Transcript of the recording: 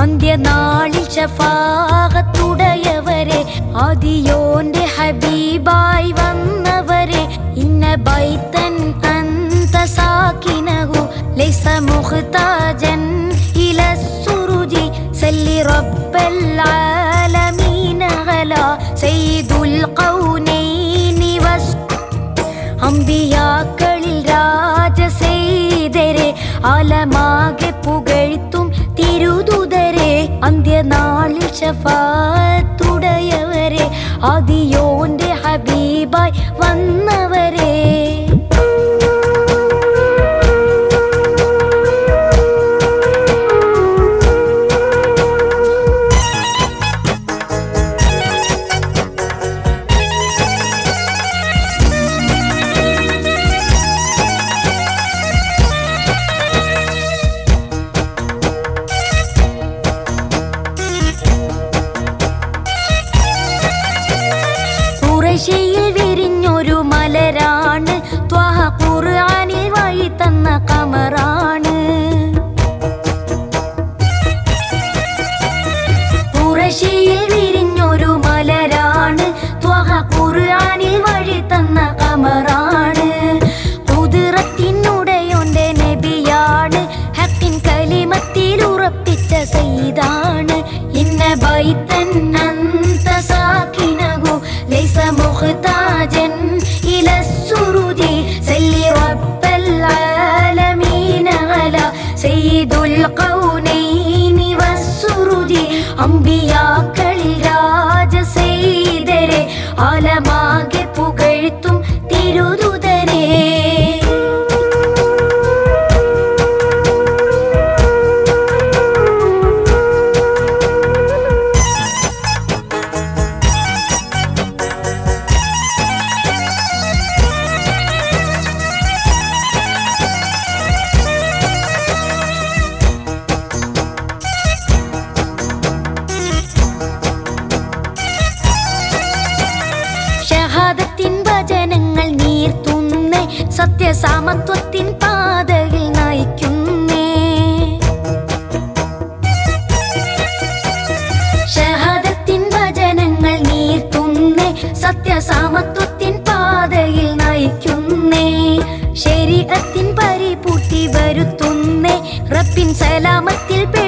അന്ത്യനാളിൽ ഷഫാകത്തുടയവരെ ആദിയോന്റെ ഹബീബായി വന്നവരെ ഇന്ന ബൈത്തൻ അന്ത സാക്കിനഹു ലൈസ മുഖ്താജൻ ഇല സുറുജി സല്ലി റബ്ബൽ ആലമീന അലാ സയ്യിദുൽ ഖൗനൈനി വസ് അമ്പിയാക്കളിൽ രാജസേതരെ ആലമാകെ പുകഴ്ത്തും തിരുതുതരെ അന്ത്യനാളിൽ ഷഫാത്തുടയവരെ ആദിയോന്റെ ഹബീബായി വന്നവരെ കുറശയിൽ വിരിഞ്ഞൊരു മലരാണ് ത്വാഹ ഖുർആനിൽ വഴി തന്ന കമറാണ് കുറശയിൽ വിരിഞ്ഞൊരു മലരാണ് ത്വഹ ഖുർആനിൽ വഴി തന്ന കമറാണ് കുതിറത്തിനുടയൊന്റെ നബിയാണ് ഹക്കിൻ കലിമത്തിൽ ഉറപ്പിച്ച സയ്യിദാണ് ഇന്ന ബൈത്തൻ അന്ത സാക്കിനഹു ലൈസ മുഖ്താജൻ ഇല സുറുജി സല്ലി റബ്ബൽ ആലമീന അലാ സയ്യിദുൽ ഖൗനൈനി വസ്സുറുജി അമ്പിയാക്കളിൽ രാജസേതരെ ആലമാകെ പുകഴ്ത്തും തിരുതുതരെ ഷഹാദത്തിൻ വചനങ്ങൾ നീർത്തുന്നേ സത്യസാമത്വത്തിൻ പാതയിൽ നയിക്കുന്നേ ഷഹാദത്തിൻ വചനങ്ങൾ നീർത്തുന്നേ സത്യസാമത്വത്തിൻ പാതയിൽ നയിക്കുന്നേ ശരീരത്തിൻ പരിപൂർത്തി വരുത്തുന്നേ റബ്ബിൻ സലാമത്തിൽ പേ